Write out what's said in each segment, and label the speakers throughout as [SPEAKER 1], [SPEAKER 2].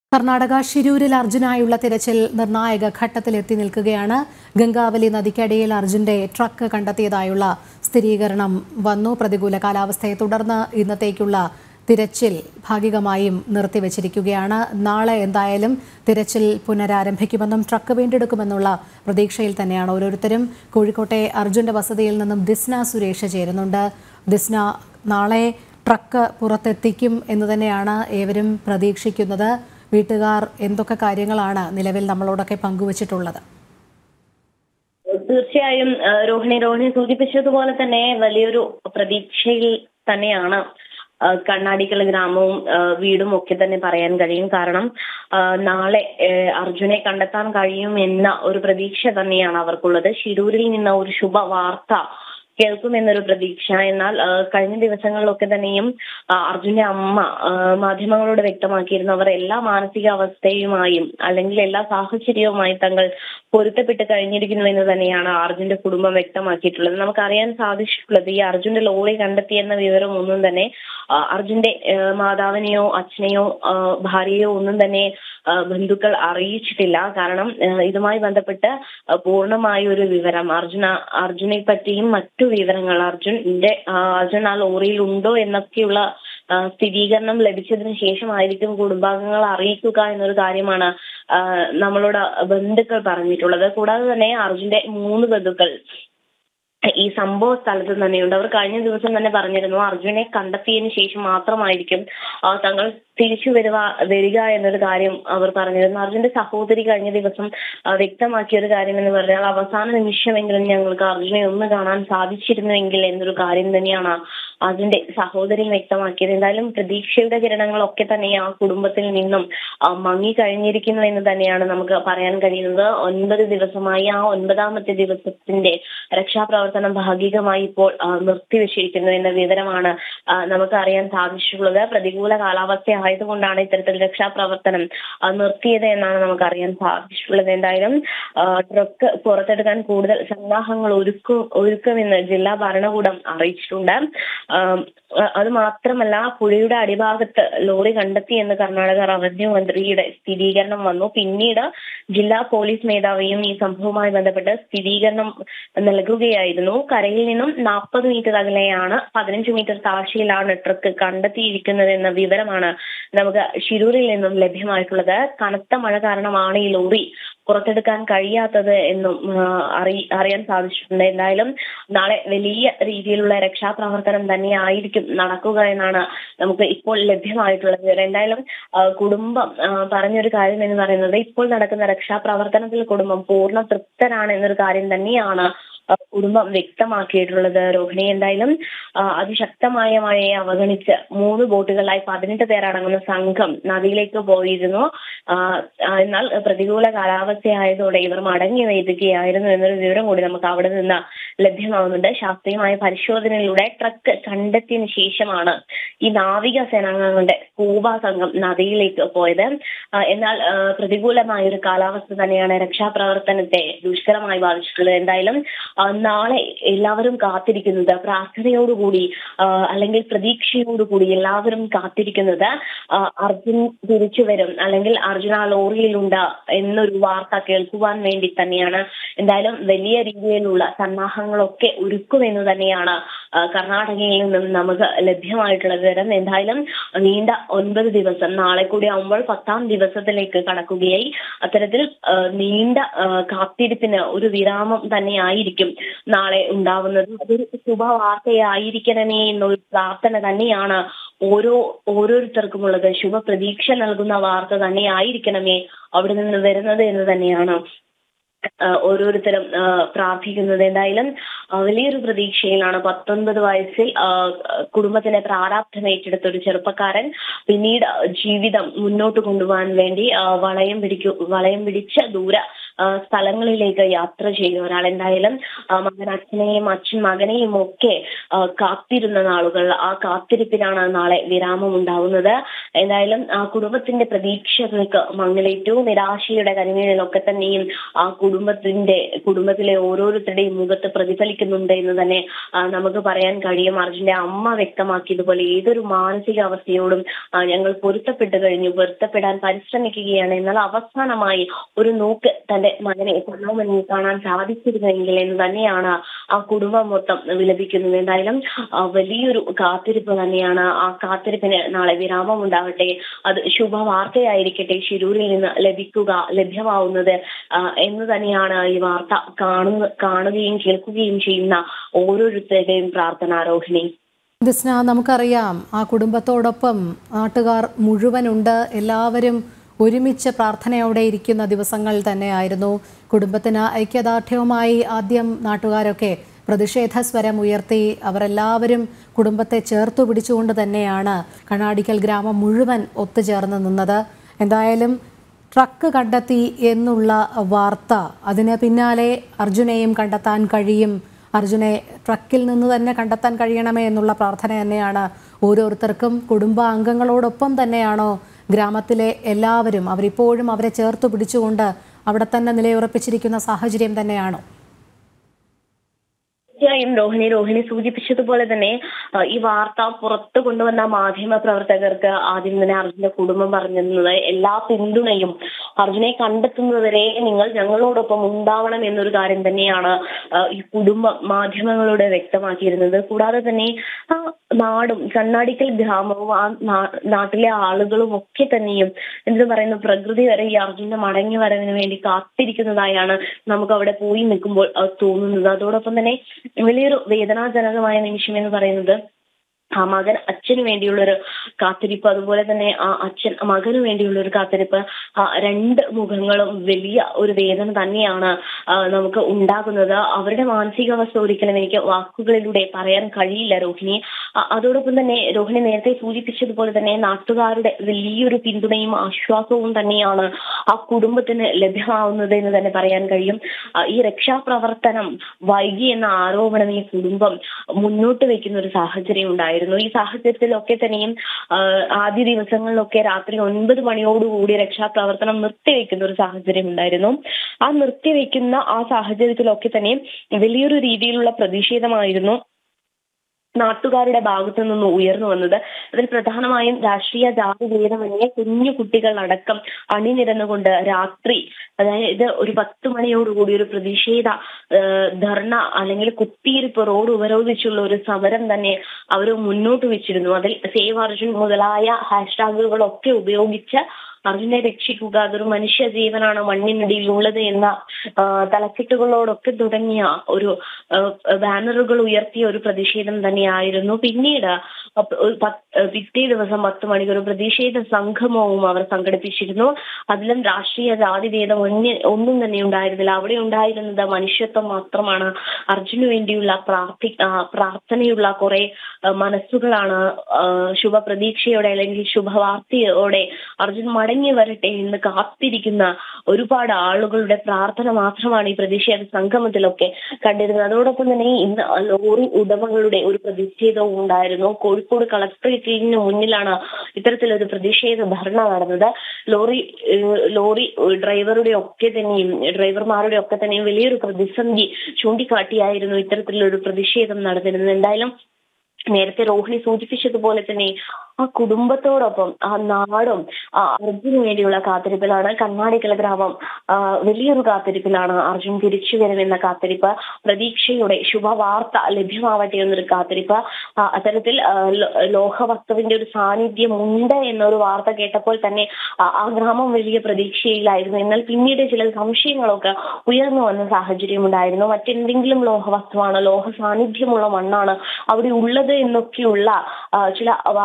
[SPEAKER 1] കർണാടക ഷിരൂരിൽ അർജുനായുള്ള തിരച്ചിൽ നിർണായക ഘട്ടത്തിൽ എത്തി നിൽക്കുകയാണ് ഗംഗാവലി നദിക്കടിയിൽ അർജുന്റെ ട്രക്ക് കണ്ടെത്തിയതായുള്ള സ്ഥിരീകരണം വന്നു പ്രതികൂല കാലാവസ്ഥയെ തുടർന്ന് ഇന്നത്തേക്കുള്ള തിരച്ചിൽ ഭാഗികമായും നിർത്തിവച്ചിരിക്കുകയാണ് നാളെ എന്തായാലും തിരച്ചിൽ പുനരാരംഭിക്കുമെന്നും ട്രക്ക് വീണ്ടെടുക്കുമെന്നുള്ള പ്രതീക്ഷയിൽ തന്നെയാണ് ഓരോരുത്തരും കോഴിക്കോട്ടെ അർജുന്റെ വസതിയിൽ നിന്നും ദിസ്ന സുരേഷ് ചേരുന്നുണ്ട് ദിസ്ന നാളെ ട്രക്ക് പുറത്തെത്തിക്കും എന്ന് തന്നെയാണ് ഏവരും പ്രതീക്ഷിക്കുന്നത് വീട്ടുകാർ എന്തൊക്കെ കാര്യങ്ങളാണ് നിലവിൽ നമ്മളോടൊക്കെ പങ്കുവച്ചിട്ടുള്ളത്
[SPEAKER 2] തീർച്ചയായും ആ, രോഹിണി രോഹിണി സൂചിപ്പിച്ചതുപോലെ തന്നെ വലിയൊരു പ്രതീക്ഷയിൽ തന്നെയാണ് ആ, കണ്ണാടിക്കൽ ഗ്രാമവും ആ, വീടും ഒക്കെ തന്നെ പറയാൻ കഴിയും കാരണം ആ, നാളെ ഏ, അർജുനെ കണ്ടെത്താൻ കഴിയും എന്ന ഒരു പ്രതീക്ഷ തന്നെയാണ് അവർക്കുള്ളത് ഷിരൂരിൽ നിന്ന് ഒരു ശുഭ വാർത്ത കേൾക്കുമെന്നൊരു പ്രതീക്ഷ എന്നാൽ ആ, കഴിഞ്ഞ ദിവസങ്ങളിലൊക്കെ തന്നെയും ആ, അർജുന്റെ അമ്മ ആ, മാധ്യമങ്ങളോട് വ്യക്തമാക്കിയിരുന്നു അവർ എല്ലാ മാനസികാവസ്ഥയുമായും അല്ലെങ്കിൽ എല്ലാ സാഹചര്യവുമായി തങ്ങൾ പൊരുത്തപ്പെട്ട് കഴിഞ്ഞിരിക്കുന്നു എന്ന് തന്നെയാണ് അർജുന്റെ കുടുംബം വ്യക്തമാക്കിയിട്ടുള്ളത് നമുക്കറിയാൻ സാധിച്ചിട്ടുള്ളത് ഈ അർജുന്റെ ലോറി കണ്ടെത്തി എന്ന വിവരം ഒന്നും തന്നെ ആ, അർജുന്റെ ആ, മാതാവിനെയോ അച്ഛനെയോ ആ, ഭാര്യയോ ഒന്നും തന്നെ ആ, ബന്ധുക്കൾ അറിയിച്ചിട്ടില്ല കാരണം ആ, ഇതുമായി ബന്ധപ്പെട്ട് ആ, പൂർണ്ണമായ ഒരു വിവരം അർജുന അർജുനെ പറ്റിയും മറ്റു വിവരങ്ങൾ അർജുന്റെ ആ, അർജുൻ ആ ലോറിയിൽ ഉണ്ടോ എന്നൊക്കെയുള്ള ആ, സ്ഥിരീകരണം ലഭിച്ചതിന് ശേഷമായിരിക്കും കുടുംബാംഗങ്ങൾ അറിയിക്കുക എന്നൊരു കാര്യമാണ് ആ, നമ്മളോട് ബന്ധുക്കൾ പറഞ്ഞിട്ടുള്ളത് കൂടാതെ തന്നെ അർജുന്റെ മൂന്ന് ബന്ധുക്കൾ ഈ സംഭവ സ്ഥലത്ത് തന്നെയുണ്ട് അവർ കഴിഞ്ഞ ദിവസം തന്നെ പറഞ്ഞിരുന്നു അർജുനെ കണ്ടെത്തിയതിനു ശേഷം മാത്രമായിരിക്കും ആ, തങ്ങൾ തിരിച്ചു വരുക വരിക എന്നൊരു കാര്യം അവർ പറഞ്ഞിരുന്നു അർജുന്റെ സഹോദരി കഴിഞ്ഞ ദിവസം ആ, വ്യക്തമാക്കിയ ഒരു കാര്യം എന്ന് പറഞ്ഞാൽ അവസാന നിമിഷമെങ്കിലും ഞങ്ങൾക്ക് അർജുനെ ഒന്ന് കാണാൻ സാധിച്ചിരുന്നുവെങ്കിൽ എന്നൊരു കാര്യം തന്നെയാണ് അതിന്റെ സഹോദരി വ്യക്തമാക്കിയത് എന്തായാലും പ്രതീക്ഷയുടെ കിരണങ്ങളൊക്കെ തന്നെ ആ കുടുംബത്തിൽ നിന്നും ആ, മങ്ങി കഴിഞ്ഞിരിക്കുന്നു എന്ന് തന്നെയാണ് നമുക്ക് പറയാൻ കഴിയുന്നത് ഒൻപത് ദിവസമായി ആ ഒൻപതാമത്തെ ദിവസത്തിന്റെ രക്ഷാപ്രവർത്തനം ഭാഗികമായി ഇപ്പോൾ ആ, നിർത്തിവെച്ചിരിക്കുന്നു എന്ന വിവരമാണ് ആ, നമുക്ക് അറിയാൻ സാധിച്ചിട്ടുള്ളത് പ്രതികൂല കാലാവസ്ഥ ആയതുകൊണ്ടാണ് ഇത്തരത്തിൽ രക്ഷാപ്രവർത്തനം ആ, നിർത്തിയത് എന്നാണ് നമുക്ക് അറിയാൻ സാധിച്ചിട്ടുള്ളത് എന്തായാലും ആ, ട്രക്ക് പുറത്തെടുക്കാൻ കൂടുതൽ സന്നാഹങ്ങൾ ഒരുക്കും ഒരുക്കുമെന്ന് ജില്ലാ ഭരണകൂടം അറിയിച്ചിട്ടുണ്ട് ആം, അ- അത് മാത്രമല്ല പുഴയുടെ അടിഭാഗത്ത് ലോറി കണ്ടെത്തി എന്ന് കർണാടക റവന്യൂ മന്ത്രിയുടെ സ്ഥിരീകരണം വന്നു പിന്നീട് ജില്ലാ പോലീസ് മേധാവിയും ഈ സംഭവവുമായി ബന്ധപ്പെട്ട് സ്ഥിരീകരണം നൽകുകയായിരുന്നു കരയിൽ നിന്നും നാൽപ്പത് മീറ്റർ അകലെയാണ് പതിനഞ്ച് മീറ്റർ താഴ്ചയിലാണ് ട്രക്ക് കണ്ടെത്തിയിരിക്കുന്നത് എന്ന വിവരമാണ് നമുക്ക് ഷിരൂരിൽ നിന്നും ലഭ്യമായിട്ടുള്ളത് കനത്ത മഴ കാരണമാണ് ഈ ലോറി പുറത്തെടുക്കാൻ കഴിയാത്തത് എന്നും ആ, അറി അറിയാൻ സാധിച്ചിട്ടുണ്ട് എന്തായാലും നാളെ വലിയ രീതിയിലുള്ള രക്ഷാപ്രവർത്തനം തന്നെയായിരിക്കും നടക്കുക എന്നാണ് നമുക്ക് ഇപ്പോൾ ലഭ്യമായിട്ടുള്ള വിവരം എന്തായാലും ആ, കുടുംബം ആ, പറഞ്ഞൊരു കാര്യം എന്ന് പറയുന്നത് ഇപ്പോൾ നടക്കുന്ന രക്ഷാപ്രവർത്തനത്തിൽ കുടുംബം പൂർണ്ണ തൃപ്തരാണ് എന്നൊരു കാര്യം തന്നെയാണ് ആ, കുടുംബം വ്യക്തമാക്കിയിട്ടുള്ളത് രോഹിണി എന്തായാലും ആ, അതിശക്തമായ മഴയെ അവഗണിച്ച് മൂന്ന് ബോട്ടുകളിലായി പതിനെട്ട് പേരടങ്ങുന്ന സംഘം നദിയിലേക്ക് പോയിരുന്നു ആ, ആ, എന്നാൽ പ്രതികൂല കാലാവസ്ഥയായതോടെ ഇവർ മടങ്ങി വരികയായിരുന്നു എന്നൊരു വിവരം കൂടി നമുക്ക് അവിടെ നിന്ന് ലഭ്യമാവുന്നുണ്ട് ശാസ്ത്രീയമായ പരിശോധനയിലൂടെ ട്രക്ക് കണ്ടെത്തിയതിനു ശേഷമാണ് ഈ നാവിക സേനാംഗങ്ങളുടെ സ്കൂബ സംഘം നദിയിലേക്ക് പോയത് ആ, എന്നാൽ ആ, പ്രതികൂലമായ ഒരു കാലാവസ്ഥ തന്നെയാണ് രക്ഷാപ്രവർത്തനത്തെ ദുഷ്കരമായി ബാധിച്ചിട്ടുള്ളത് എന്തായാലും ആ, നാളെ എല്ലാവരും കാത്തിരിക്കുന്നത് പ്രാർത്ഥനയോടുകൂടി ആ, അല്ലെങ്കിൽ പ്രതീക്ഷയോടുകൂടി എല്ലാവരും കാത്തിരിക്കുന്നത് ആ, അർജുൻ തിരിച്ചു വരും അല്ലെങ്കിൽ അർജുൻ ആ ലോറിയിലുണ്ട് എന്നൊരു വാർത്ത കേൾക്കുവാൻ വേണ്ടി തന്നെയാണ് എന്തായാലും വലിയ രീതിയിലുള്ള സന്നാഹങ്ങളൊക്കെ ഒരുക്കുമെന്ന് തന്നെയാണ് ആ, കർണാടകയിൽ നിന്നും നമുക്ക് ലഭ്യമായിട്ടുള്ള വിവരം എന്തായാലും നീണ്ട ഒൻപത് ദിവസം നാളെ കൂടി ആവുമ്പോൾ പത്താം ദിവസത്തിലേക്ക് കടക്കുകയായി അത്തരത്തിൽ ആ, നീണ്ട ആ, കാത്തിരിപ്പിന് ഒരു വിരാമം തന്നെയായിരിക്കും നാളെ ഉണ്ടാവുന്നത് അതൊരു ശുഭവാർത്തയായിരിക്കണമേ എന്നൊരു പ്രാർത്ഥന തന്നെയാണ് ഓരോ ഓരോരുത്തർക്കുമുള്ളത് ശുഭപ്രതീക്ഷ നൽകുന്ന വാർത്ത തന്നെയായിരിക്കണമേ അവിടെ നിന്ന് വരുന്നത് എന്ന് തന്നെയാണ് ആ, ഓരോരുത്തരും ആ, പ്രാർത്ഥിക്കുന്നത് എന്തായാലും ആ, വലിയൊരു പ്രതീക്ഷയിലാണ് പത്തൊൻപത് വയസ്സിൽ ആ, കുടുംബത്തിന്റെ പ്രാരാബ്ധം ഏറ്റെടുത്ത ഒരു ചെറുപ്പക്കാരൻ പിന്നീട് ജീവിതം മുന്നോട്ട് കൊണ്ടുപോകാൻ വേണ്ടി ആ, വളയം പിടിക്കു വളയം പിടിച്ച് ദൂര ആ, സ്ഥലങ്ങളിലേക്ക് യാത്ര ചെയ്ത ഒരാൾ എന്തായാലും ആ, മകൻ അച്ഛനെയും അച്ഛൻ മകനെയും ഒക്കെ ആ, കാത്തിരുന്ന നാളുകൾ ആ കാത്തിരിപ്പിനാണ് നാളെ വിരാമം ഉണ്ടാവുന്നത് എന്തായാലും ആ കുടുംബത്തിന്റെ പ്രതീക്ഷകൾക്ക് മങ്ങലേറ്റു നിരാശയുടെ കരിമീനിലൊക്കെ തന്നെയും ആ കുടുംബത്തിന്റെ കുടുംബത്തിലെ ഓരോരുത്തരുടെയും മുഖത്ത് പ്രതിഫലിക്കുന്നുണ്ട് എന്ന് തന്നെ ആ, നമുക്ക് പറയാൻ കഴിയും അർജുന്റെ അമ്മ വ്യക്തമാക്കിയതുപോലെ ഏതൊരു മാനസികാവസ്ഥയോടും ആ, ഞങ്ങൾ പൊരുത്തപ്പെട്ടു കഴിഞ്ഞു പൊരുത്തപ്പെടാൻ പരിശ്രമിക്കുകയാണ് എന്നാൽ അവസാനമായി ഒരു നോക്ക് തന്റെ മകനെ പൊന്നോമനിൽ കാണാൻ സാധിച്ചിരുന്നെങ്കിൽ എന്ന് തന്നെയാണ് ആ കുടുംബം മൊത്തം വിലപിക്കുന്നത് എന്തായാലും ആ, വലിയൊരു കാത്തിരിപ്പ് തന്നെയാണ് ആ കാത്തിരിപ്പിന് നാളെ വിരാമം ഉണ്ടാവട്ടെ അത് ശുഭവാർത്തയായിരിക്കട്ടെ ശിരൂരിൽ നിന്ന് ലഭിക്കുക ലഭ്യമാവുന്നത് ആ, എന്ന് തന്നെയാണ് ഈ വാർത്ത കാണുന്ന കാണുകയും കേൾക്കുകയും ചെയ്യുന്ന ഓരോരുത്തരുടെയും പ്രാർത്ഥന രോഹിണി
[SPEAKER 1] ദിസ്ന നമുക്കറിയാം ആ കുടുംബത്തോടൊപ്പം നാട്ടുകാർ മുഴുവനുണ്ട് എല്ലാവരും ഒരുമിച്ച് പ്രാർത്ഥനയോടെ ഇരിക്കുന്ന ദിവസങ്ങൾ തന്നെയായിരുന്നു കുടുംബത്തിന് ഐക്യദാർഢ്യവുമായി ആദ്യം നാട്ടുകാരൊക്കെ പ്രതിഷേധ സ്വരം ഉയർത്തി അവരെല്ലാവരും കുടുംബത്തെ ചേർത്തു പിടിച്ചുകൊണ്ട് തന്നെയാണ് കണ്ണാടിക്കൽ ഗ്രാമം മുഴുവൻ ഒത്തുചേർന്ന് നിന്നത് എന്തായാലും ട്രക്ക് കണ്ടെത്തി എന്നുള്ള വാർത്ത അതിന് പിന്നാലെ അർജുനെയും കണ്ടെത്താൻ കഴിയും അർജുനെ ട്രക്കിൽ നിന്ന് തന്നെ കണ്ടെത്താൻ കഴിയണമേ എന്നുള്ള പ്രാർത്ഥന തന്നെയാണ് ഓരോരുത്തർക്കും കുടുംബാംഗങ്ങളോടൊപ്പം തന്നെയാണോ ഗ്രാമത്തിലെ എല്ലാവരും അവരിപ്പോഴും അവരെ ചേർത്ത് പിടിച്ചുകൊണ്ട് അവിടെ തന്നെ നിലയുറപ്പിച്ചിരിക്കുന്ന സാഹചര്യം തന്നെയാണോ
[SPEAKER 2] തീർച്ചയായും രോഹിണി രോഹിണി സൂചിപ്പിച്ചതുപോലെ തന്നെ ആ, ഈ വാർത്ത പുറത്തു കൊണ്ടുവന്ന മാധ്യമ പ്രവർത്തകർക്ക് ആദ്യം തന്നെ അർജുന്റെ കുടുംബം പറഞ്ഞിരുന്നത് എല്ലാ പിന്തുണയും അർജുനെ കണ്ടെത്തുന്നതുവരെ നിങ്ങൾ ഞങ്ങളോടൊപ്പം ഉണ്ടാവണം എന്നൊരു കാര്യം തന്നെയാണ് ആ, ഈ കുടുംബം മാധ്യമങ്ങളോട് വ്യക്തമാക്കിയിരുന്നത് കൂടാതെ തന്നെ ആ നാടും കണ്ണാടിക്കൽ ഗ്രാമവും ആ നാ- നാട്ടിലെ ആളുകളും ഒക്കെ തന്നെയും എന്ത് പറയുന്നു പ്രകൃതി വരെ ഈ അർജുന്റെ മടങ്ങി വരവിന് വേണ്ടി കാത്തിരിക്കുന്നതായാണ് നമുക്ക് അവിടെ പോയി നിൽക്കുമ്പോൾ ആ, തോന്നുന്നത് അതോടൊപ്പം തന്നെ വലിയൊരു വേദനാജനകമായ നിമിഷം എന്ന് പറയുന്നത് ആ മകൻ അച്ഛന് വേണ്ടിയുള്ള ഒരു കാത്തിരിപ്പ് അതുപോലെ തന്നെ ആ അച്ഛൻ മകന് വേണ്ടിയുള്ള ഒരു കാത്തിരിപ്പ് ആ രണ്ട് മുഖങ്ങളും വലിയ ഒരു വേദന തന്നെയാണ് ആ, നമുക്ക് ഉണ്ടാകുന്നത് അവരുടെ മാനസികാവസ്ഥ ഒരിക്കലും എനിക്ക് വാക്കുകളിലൂടെ പറയാൻ കഴിയില്ല രോഹിണി ആ, അതോടൊപ്പം തന്നെ രോഹിണി നേരത്തെ സൂചിപ്പിച്ചതുപോലെ തന്നെ നാട്ടുകാരുടെ വലിയൊരു പിന്തുണയും ആശ്വാസവും തന്നെയാണ് ആ കുടുംബത്തിന് ലഭ്യമാവുന്നത് എന്ന് തന്നെ പറയാൻ കഴിയും ആ, ഈ രക്ഷാപ്രവർത്തനം വൈകി എന്ന ആരോപണം ഈ കുടുംബം മുന്നോട്ട് വെക്കുന്ന ഒരു സാഹചര്യം ഉണ്ടായിരുന്നു ഈ സാഹചര്യത്തിലൊക്കെ തന്നെയും ആ, ആദ്യ ദിവസങ്ങളിലൊക്കെ രാത്രി ഒൻപത് മണിയോടുകൂടി രക്ഷാപ്രവർത്തനം നിർത്തിവെക്കുന്ന ഒരു സാഹചര്യം ഉണ്ടായിരുന്നു ആ നിർത്തിവെക്കുന്ന ആ സാഹചര്യത്തിലൊക്കെ തന്നെ വലിയൊരു രീതിയിലുള്ള പ്രതിഷേധമായിരുന്നു നാട്ടുകാരുടെ ഭാഗത്തു നിന്ന് ഉയർന്നു വന്നത് അതിൽ പ്രധാനമായും രാഷ്ട്രീയ ജാതി ഭേദമന്യേ കുഞ്ഞു കുട്ടികൾ അടക്കം അണിനിരന്നുകൊണ്ട് രാത്രി അതായത് ഒരു പത്ത് മണിയോടുകൂടി ഒരു പ്രതിഷേധ ഏഹ്, ധർണ അല്ലെങ്കിൽ കുത്തിയിരിപ്പ് റോഡ് ഉപരോധിച്ചുള്ള ഒരു സമരം തന്നെ അവർ മുന്നോട്ട് വെച്ചിരുന്നു അതിൽ സേവ് അർജുൻ മുതലായ ഹാഷ്ടാഗുകളൊക്കെ ഉപയോഗിച്ച് അർജുനെ രക്ഷിക്കുക അതൊരു മനുഷ്യ ജീവനാണ് മണ്ണിനടിയിലുള്ളത് എന്ന ആ, തലക്കെട്ടുകളോടൊക്കെ തുടങ്ങിയ ഒരു ആ, ബാനറുകൾ ഉയർത്തിയ ഒരു പ്രതിഷേധം തന്നെയായിരുന്നു പിന്നീട് അപ്പ- ഒരു പത്ത്- പിറ്റേ ദിവസം പത്ത് മണിക്ക് ഒരു പ്രതിഷേധ സംഗമവും അവർ സംഘടിപ്പിച്ചിരുന്നു അതിലും രാഷ്ട്രീയ ജാതിഭേദം ഒന്നി ഒന്നും തന്നെ ഉണ്ടായിരുന്നില്ല അവിടെ ഉണ്ടായിരുന്നത് മനുഷ്യത്വം മാത്രമാണ് അർജുന് വേണ്ടിയുള്ള പ്രാർത്ഥി ആ, പ്രാർത്ഥനയുള്ള കുറെ ആ, മനസ്സുകളാണ് ആ, ശുഭപ്രതീക്ഷയോടെ അല്ലെങ്കിൽ ശുഭവാർത്തയോടെ അർജുൻ മടങ്ങി വരട്ടെ എന്ന് കാത്തിരിക്കുന്ന ഒരുപാട് ആളുകളുടെ പ്രാർത്ഥന മാത്രമാണ് ഈ പ്രതിഷേധ സംഗമത്തിലൊക്കെ കണ്ടിരുന്നത് അതോടൊപ്പം തന്നെ ഇന്ന് ലോറി ഉടമകളുടെ ഒരു പ്രതിഷേധവും ഉണ്ടായിരുന്നു കോഴിക്കോട് കളക്ടറേറ്റിന് മുന്നിലാണ് ഇത്തരത്തിലൊരു പ്രതിഷേധ ധർണ നടന്നത് ലോറി ഏഹ്, ലോറി ഡ്രൈവറുടെ ഒക്കെ തന്നെയും ഡ്രൈവർമാരുടെ ഒക്കെ തന്നെയും വലിയൊരു പ്രതിസന്ധി ചൂണ്ടിക്കാട്ടിയായിരുന്നു ഇത്തരത്തിലൊരു പ്രതിഷേധം നടന്നിരുന്നത് എന്തായാലും നേരത്തെ രോഹിണി സൂചിപ്പിച്ചതുപോലെ തന്നെ ആ കുടുംബത്തോടൊപ്പം ആ നാടും ആ അർജുന് വേണ്ടിയുള്ള കാത്തിരിപ്പിലാണ് കണ്ണാടിക്കല ഗ്രാമം ആ, വലിയൊരു കാത്തിരിപ്പിലാണ് അർജുൻ തിരിച്ചു വരുമെന്ന കാത്തിരിപ്പ് പ്രതീക്ഷയുടെ ശുഭവാർത്ത ലഭ്യമാവട്ടെ എന്നൊരു കാത്തിരിപ്പ് ആ, അത്തരത്തിൽ ആ, ലോ- ലോഹവസ്തുവിന്റെ ഒരു സാന്നിധ്യം ഉണ്ട് എന്നൊരു വാർത്ത കേട്ടപ്പോൾ തന്നെ ആ, ആ ഗ്രാമം വലിയ പ്രതീക്ഷയിലായിരുന്നു എന്നാൽ പിന്നീട് ചില സംശയങ്ങളൊക്കെ ഉയർന്നു വന്ന സാഹചര്യം ഉണ്ടായിരുന്നു മറ്റെന്തെങ്കിലും ലോഹവസ്തുവാണ് ലോഹ സാന്നിധ്യമുള്ള മണ്ണാണ് അവിടെ ഉള്ളത് എന്നൊക്കെയുള്ള ആ, ചില വാർത്തകളൊക്കെ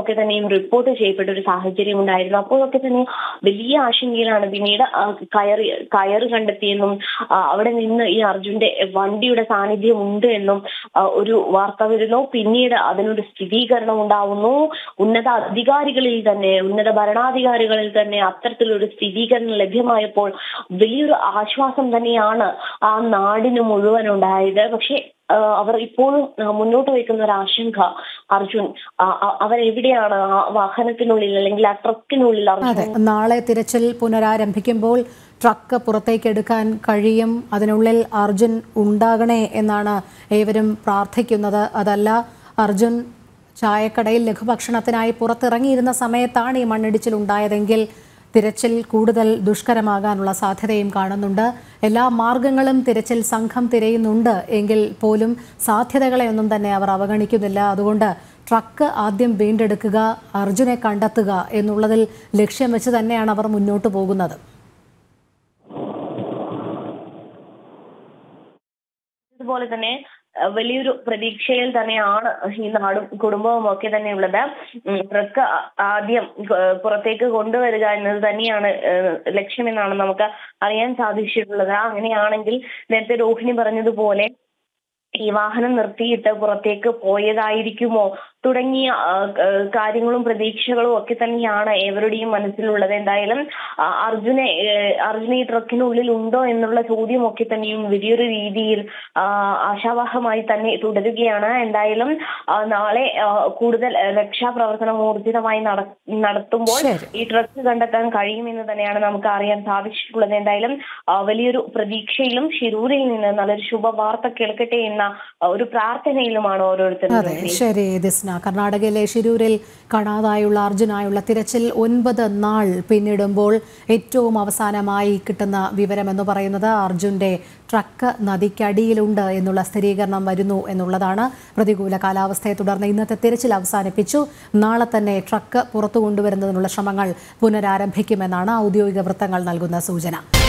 [SPEAKER 2] ഒക്കെ തന്നെയും റിപ്പോർട്ട് ചെയ്യപ്പെട്ട ഒരു സാഹചര്യം ഉണ്ടായിരുന്നു അപ്പോഴൊക്കെ തന്നെ വലിയ ആശങ്കയിലാണ് പിന്നീട് ആ, കയറി കയറ് കണ്ടെത്തിയെന്നും ആ, അവിടെ നിന്ന് ഈ അർജുന്റെ വണ്ടിയുടെ സാന്നിധ്യം ഉണ്ട് എന്നും ആ, ഒരു വാർത്ത വരുന്നു പിന്നീട് അതിനൊരു സ്ഥിരീകരണം ഉണ്ടാവുന്നു ഉന്നത അധികാരികളിൽ തന്നെ ഉന്നത ഭരണാധികാരികളിൽ തന്നെ അത്തരത്തിലൊരു സ്ഥിരീകരണം ലഭ്യമായപ്പോൾ വലിയൊരു ആശ്വാസം തന്നെയാണ് ആ നാടിന് മുഴുവൻ ഉണ്ടായത് പക്ഷേ ആ, അവർ ഇപ്പോഴും ആ, മുന്നോട്ട് വയ്ക്കുന്ന ഒരു ആശങ്ക അർജുൻ ആ, ആ, അവരെവിടെയാണ് ആ വാഹനത്തിനുള്ളിൽ അല്ലെങ്കിൽ ആ ട്രക്കിനുള്ളിൽ അർജുൻ
[SPEAKER 1] അതെ നാളെ തിരച്ചിൽ പുനരാരംഭിക്കുമ്പോൾ ട്രക്ക് പുറത്തേക്കെടുക്കാൻ കഴിയും അതിനുള്ളിൽ അർജുൻ ഉണ്ടാകണേ എന്നാണ് ഏവരും പ്രാർത്ഥിക്കുന്നത് അതല്ല അർജുൻ ചായക്കടയിൽ ലഘുഭക്ഷണത്തിനായി പുറത്തിറങ്ങിയിരുന്ന സമയത്താണ് ഈ മണ്ണിടിച്ചിൽ ഉണ്ടായതെങ്കിൽ തിരച്ചിൽ കൂടുതൽ ദുഷ്കരമാകാനുള്ള സാധ്യതയും കാണുന്നുണ്ട് എല്ലാ മാർഗങ്ങളും തിരച്ചിൽ സംഘം തിരയുന്നുണ്ട് എങ്കിൽ പോലും സാധ്യതകളെയൊന്നും തന്നെ അവർ അവഗണിക്കുന്നില്ല അതുകൊണ്ട് ട്രക്ക് ആദ്യം വീണ്ടെടുക്കുക അർജുനെ കണ്ടെത്തുക എന്നുള്ളതിൽ ലക്ഷ്യം വെച്ച് തന്നെയാണ് അവർ മുന്നോട്ട് പോകുന്നത്
[SPEAKER 2] അതുപോലെ തന്നെ അഹ് വലിയൊരു പ്രതീക്ഷയിൽ തന്നെയാണ് ഈ നാടും കുടുംബവും ഒക്കെ തന്നെ ഉള്ളത് ഉം, ട്രക്ക് ആ- ആദ്യം ഏഹ് പുറത്തേക്ക് കൊണ്ടുവരിക എന്നത് തന്നെയാണ് ഏഹ് ലക്ഷ്യമെന്നാണ് നമുക്ക് അറിയാൻ സാധിച്ചിട്ടുള്ളത് അങ്ങനെയാണെങ്കിൽ നേരത്തെ രോഹിണി പറഞ്ഞതുപോലെ ഈ വാഹനം നിർത്തിയിട്ട് പുറത്തേക്ക് പോയതായിരിക്കുമോ തുടങ്ങിയ ആ, ക- കാര്യങ്ങളും പ്രതീക്ഷകളും ഒക്കെ തന്നെയാണ് ഏവരുടെയും മനസ്സിലുള്ളത് എന്തായാലും ആ, അർജുനെ ഏ, അർജുന ഈ ട്രക്കിനുള്ളിൽ ഉണ്ടോ എന്നുള്ള ചോദ്യമൊക്കെ തന്നെയും വലിയൊരു രീതിയിൽ ആ, ആശാവഹമായി തന്നെ തുടരുകയാണ് എന്തായാലും ആ, നാളെ ആ, കൂടുതൽ ആ, രക്ഷാപ്രവർത്തനം ഊർജിതമായി നട- നടത്തുമ്പോൾ
[SPEAKER 1] ശരി.
[SPEAKER 2] ഈ ട്രക്ക് കണ്ടെത്താൻ കഴിയുമെന്ന് തന്നെയാണ് നമുക്ക് അറിയാൻ സാധിച്ചിട്ടുള്ളത് എന്തായാലും ആ, വലിയൊരു പ്രതീക്ഷയിലും ശിരൂരിൽ നിന്ന് നല്ലൊരു ശുഭവാർത്ത കേൾക്കട്ടെ എന്ന ആ, ഒരു പ്രാർത്ഥനയിലുമാണ് ഓരോരുത്തരും
[SPEAKER 1] അതെ ശരി ദിസ്ന കർണാടകയിലെ ഷിരൂരിൽ കാണാതായുള്ള അർജുനായുള്ള തിരച്ചിൽ ഒൻപത് നാൾ പിന്നിടുമ്പോൾ ഏറ്റവും അവസാനമായി കിട്ടുന്ന വിവരം എന്ന് പറയുന്നത് അർജുന്റെ ട്രക്ക് നദിക്കടിയിലുണ്ട് എന്നുള്ള സ്ഥിരീകരണം വരുന്നു എന്നുള്ളതാണ് പ്രതികൂല കാലാവസ്ഥയെ തുടർന്ന് ഇന്നത്തെ തിരച്ചിൽ അവസാനിപ്പിച്ചു നാളെ തന്നെ ട്രക്ക് പുറത്തു കൊണ്ടുവരുന്നതിനുള്ള ശ്രമങ്ങൾ പുനരാരംഭിക്കുമെന്നാണ് ഔദ്യോഗിക വൃത്തങ്ങൾ നൽകുന്ന സൂചന